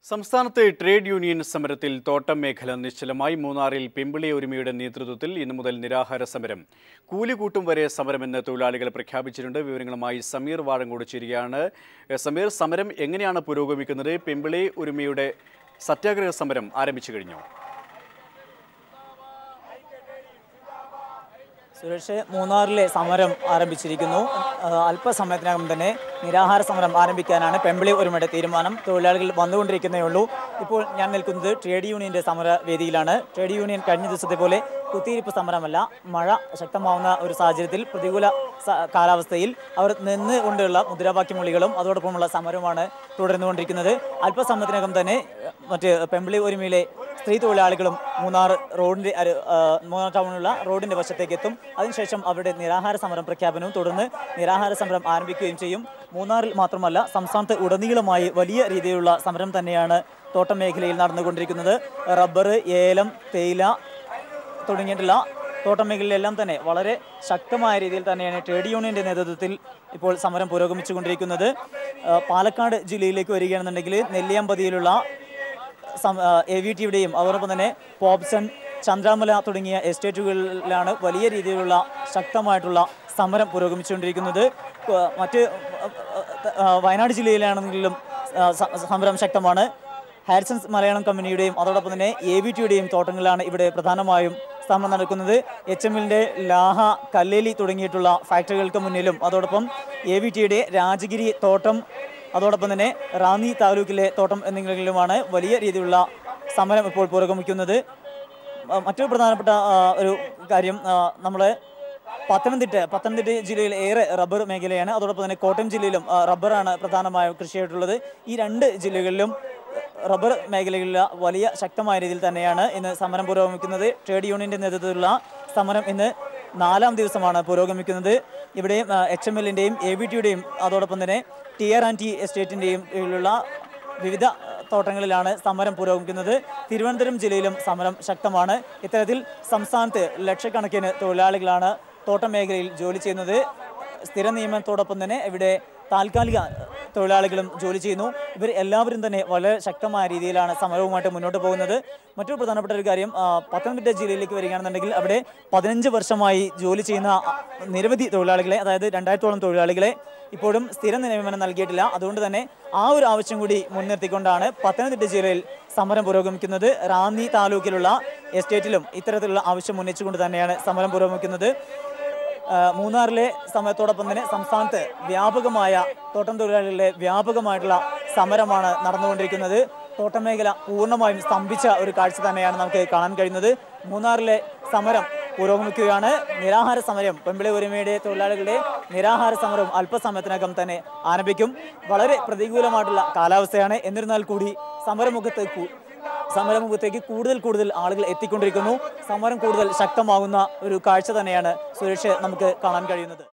സംസ്ഥാനത്തെ trade union സമരത്തിൽ തോട്ടം മേഖല നിശ്ചലമായി മൂന്നാറിൽ പിമ്പിളി ഒരുമയുടെ നേതൃത്വത്തിൽ ഇന്നു മുതൽ നിരാഹാര സമരം കൂലി കൂട്ടും വരെ സമരമെന്ന് തൊഴിലാളികൾ പ്രഖ്യാപിച്ചിട്ടുണ്ട് വിവരങ്ങളുമായി സമീർ വാഴങ്കോട് ചേരുകയാണ് എ, സമീർ സമരം എങ്ങനെയാണ് പുരോഗമിക്കുന്നത് പിമ്പിളി ഒരുമയുടെ സത്യാഗ്രഹ സമരം ആരംഭിച്ചു കഴിഞ്ഞു സുരേഷ് മൂന്നാറിലെ സമരം ആരംഭിച്ചിരിക്കുന്നു ആ, അല്പസമയത്തിനകം തന്നെ നിരാഹാര സമരം ആരംഭിക്കാനാണ് പെമ്പിളി ഒരുമയുടെ തീരുമാനം തൊഴിലാളികൾ വന്നുകൊണ്ടിരിക്കുന്നേ ഉള്ളൂ ഇപ്പോൾ ഞാൻ നിൽക്കുന്നത് ട്രേഡ് യൂണിയന്റെ സമര വേദിയിലാണ് ട്രേഡ് യൂണിയൻ കഴിഞ്ഞ ദിവസത്തെ പോലെ കുത്തിയിരിപ്പ് സമരമല്ല മഴ ശക്തമാവുന്ന ഒരു സാഹചര്യത്തിൽ പ്രതികൂല സ- കാലാവസ്ഥയിൽ അവർ നിന്ന് കൊണ്ടുള്ള മുദ്രാവാക്യം വിളികളും അതോടൊപ്പമുള്ള സമരവുമാണ് തുടർന്നുകൊണ്ടിരിക്കുന്നത് അല്പസമയത്തിനകം തന്നെ ഏഹ്, മറ്റ് പെമ്പിളി ഒരുമയിലെ സ്ത്രീ തൊഴിലാളികളും മൂന്നാർ റോഡിന്റെ അരു ആ, മൂന്നാർ ടൗണിലുള്ള റോഡിന്റെ വശത്തേക്ക് എത്തും അതിനുശേഷം അവരുടെ നിരാഹാര സമരം പ്രഖ്യാപനവും തുടർന്ന് നിരാഹാര സമരം ആരംഭിക്കുകയും ചെയ്യും മൂന്നാറിൽ മാത്രമല്ല സംസ്ഥാനത്ത് ഉടനീളമായി വലിയ രീതിയിലുള്ള സമരം തന്നെയാണ് തോട്ടം മേഖലയിൽ നടന്നുകൊണ്ടിരിക്കുന്നത് റബ്ബർ ഏലം തേയില തുടങ്ങിയിട്ടുള്ള തോട്ടം മേഖലയിലെല്ലാം തന്നെ വളരെ ശക്തമായ രീതിയിൽ തന്നെയാണ് ട്രേഡ് യൂണിയന്റെ നേതൃത്വത്തിൽ ഇപ്പോൾ സമരം പുരോഗമിച്ചുകൊണ്ടിരിക്കുന്നത് ആ, പാലക്കാട് ജില്ലയിലേക്ക് വരികയാണെന്നുണ്ടെങ്കിൽ നെല്ലിയാമ്പതിയിലുള്ള എ വി ടിയുടെയും അതോടൊപ്പം തന്നെ പോപ്സൺ ചന്ദ്രാമല തുടങ്ങിയ എസ്റ്റേറ്റുകളിലാണ് വലിയ രീതിയിലുള്ള ശക്തമായിട്ടുള്ള സമരം പുരോഗമിച്ചുകൊണ്ടിരിക്കുന്നത് ആ, മറ്റ് ആ, വയനാട് ജില്ലയിലാണെങ്കിലും ആ, സ- സമരം ശക്തമാണ് ഹാരിസൺസ് മലയാളം കമ്പനിയുടെയും അതോടൊപ്പം തന്നെ എ വി ടിയുടെയും തോട്ടങ്ങളിലാണ് ഇവിടെ പ്രധാനമായും സമരം നടക്കുന്നത് എച്ച് എമ്മിൻ്റെ ലാഹ കല്ലേലി തുടങ്ങിയിട്ടുള്ള ഫാക്ടറികൾക്ക് മുന്നിലും അതോടൊപ്പം എ വി ടിയുടെ രാജഗിരി തോട്ടം അതോടൊപ്പം തന്നെ റാന്നി താലൂക്കിലെ തോട്ടം എന്നിങ്ങനെയുമാണ് വലിയ രീതിയിലുള്ള സമരം ഇപ്പോൾ പുരോഗമിക്കുന്നത് ആ, മറ്റൊരു പ്രധാനപ്പെട്ട ആ, ഒരു കാര്യം നമ്മൾ പത്തനംതിട്ട പത്തനംതിട്ട ജില്ലയിൽ ഏറെ റബ്ബർ മേഖലയാണ് അതോടൊപ്പം തന്നെ കോട്ടയം ജില്ലയിലും ആ, റബ്ബറാണ് പ്രധാനമായും കൃഷിയായിട്ടുള്ളത് ഈ രണ്ട് ജില്ലകളിലും റബ്ബർ മേഖലയിലുള്ള വലിയ ശക്തമായ രീതിയിൽ തന്നെയാണ് ഇന്ന് സമരം പുരോഗമിക്കുന്നത് ട്രേഡ് യൂണിയന്റെ നേതൃത്വത്തിലുള്ള സമരം ഇന്ന് നാലാം ദിവസമാണ് പുരോഗമിക്കുന്നത് ഇവിടെ എച്ച് എം എല്ലിൻ്റെയും എ ബി ടിയുടെയും അതോടൊപ്പം തന്നെ ടി ആർ ആൻഡ് ടി എസ്റ്റേറ്റിൻ്റെയും കീഴിലുള്ള വിവിധ തോട്ടങ്ങളിലാണ് സമരം പുരോഗമിക്കുന്നത് തിരുവനന്തപുരം ജില്ലയിലും സമരം ശക്തമാണ് ഇത്തരത്തിൽ സംസ്ഥാനത്ത് ലക്ഷക്കണക്കിന് തൊഴിലാളികളാണ് തോട്ടം മേഖലയിൽ ജോലി ചെയ്യുന്നത് സ്ഥിര നിയമനത്തോടൊപ്പം തന്നെ ഇവിടെ താൽക്കാലിക തൊഴിലാളികളും ജോലി ചെയ്യുന്നു ഇവർ എല്ലാവരും തന്നെ വളരെ ശക്തമായ രീതിയിലാണ് സമരവുമായിട്ട് മുന്നോട്ട് പോകുന്നത് മറ്റൊരു പ്രധാനപ്പെട്ട ഒരു കാര്യം ആ, പത്തനംതിട്ട ജില്ലയിലേക്ക് വരികയാണെന്നുണ്ടെങ്കിൽ അവിടെ പതിനഞ്ച് വർഷമായി ജോലി ചെയ്യുന്ന ആ, നിരവധി തൊഴിലാളികളെ അതായത് രണ്ടായിരത്തോളം തൊഴിലാളികളെ ഇപ്പോഴും സ്ഥിര നിയമനം നൽകിയിട്ടില്ല അതുകൊണ്ട് തന്നെ ആ ഒരു ആവശ്യം കൂടി മുൻനിർത്തിക്കൊണ്ടാണ് പത്തനംതിട്ട ജില്ലയിൽ സമരം പുരോഗമിക്കുന്നത് റാന്നി താലൂക്കിലുള്ള എസ്റ്റേറ്റിലും ഇത്തരത്തിലുള്ള ആവശ്യം ഉന്നയിച്ചുകൊണ്ട് തന്നെയാണ് സമരം പുരോഗമിക്കുന്നത് ആ, മൂന്നാറിലെ സമയത്തോടൊപ്പം തന്നെ സംസ്ഥാനത്ത് വ്യാപകമായ തോട്ടം തൊഴിലാളികളുടെ വ്യാപകമായിട്ടുള്ള സമരമാണ് നടന്നുകൊണ്ടിരിക്കുന്നത് തോട്ടം മേഖല പൂർണ്ണമായും സ്തംഭിച്ച ഒരു കാഴ്ച തന്നെയാണ് നമുക്ക് കാണാൻ കഴിയുന്നത് മൂന്നാറിലെ സമരം പുരോഗമിക്കുകയാണ് നിരാഹാര സമരം പെമ്പിളി ഒരുമയുടെ തൊഴിലാളികളുടെ നിരാഹാര സമരം അല്പസമയത്തിനകം തന്നെ ആരംഭിക്കും വളരെ പ്രതികൂലമായിട്ടുള്ള കാലാവസ്ഥയാണ് എന്നിരുന്നാൽ കൂടി സമരമുഖത്ത് കു- സമരമുഖത്തേക്ക് കൂടുതൽ കൂടുതൽ ആളുകൾ എത്തിക്കൊണ്ടിരിക്കുന്നു സമരം കൂടുതൽ ശക്തമാകുന്ന ഒരു കാഴ്ച തന്നെയാണ് സുരേഷ് നമുക്ക് കാണാൻ കഴിയുന്നത്